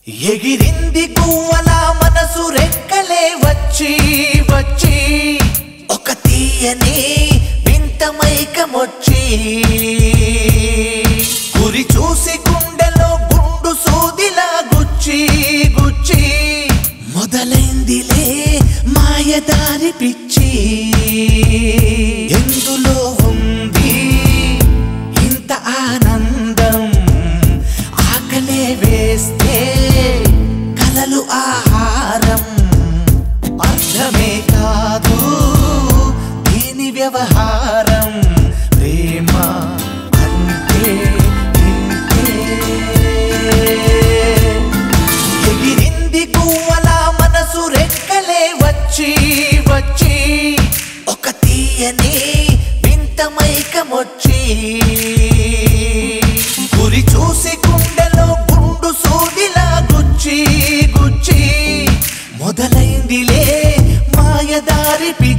ఎగిరింది గువ్వల మనసు రెక్కలే వచ్చి వచ్చి ఒక తీయని వింత మైకమొచ్చి గురి చూసి గుండెలో గుండు సూదిలా గుచ్చి గుచ్చి మొదలైందిలే మాయదారి పిచ్చి ఎందులో ఉంది ఇంత ఆనందం ఆకలే వేస్తే కలలు ఆహారం అర్థమే కాదు దీని వ్యవహారం ప్రేమ అంటే ఇంతే. ఎగిరింది గువ్వల మనసు రెక్కలే వచ్చి వచ్చి ఒక తీయని వింత మైకమొచ్చి గురి చూసి గుండెలో గుండు సూదిలా గుచ్చి గుచ్చి మొదలైందిలే మాయదారి పిచ్చి